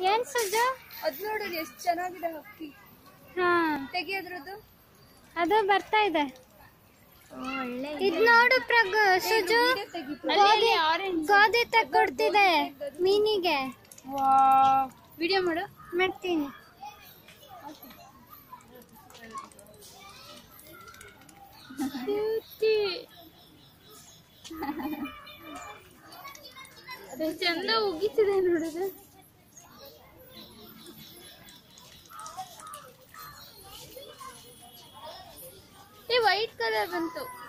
ಏನ್ ಸುಜು ಅದ್ ನೋಡು ಎಷ್ಟ್ ಚೆನ್ನಾಗಿದೆ ಹಕ್ಕಿ ಹಾ ತೆಗಿಯೋದ್ರದ್ದು ಅದು ಬರ್ತಾ ಇದೆ ಇದ್ ನೋಡು ಪ್ರಗು ಸುಜು ಗೋಧಿ ಗೋಧಿ ತಕ್ಕೊಡ್ತಿದೆ ಮೀನಿಗೆ ವಿಡಿಯೋ ಮಾಡು ಮಾಡ್ತೀನಿ ಅದು ಚಂದ ಉಗಿತಿದೆ ನೋಡುದು ಈ ವೈಟ್ ಕಲರ್ ಬಂತು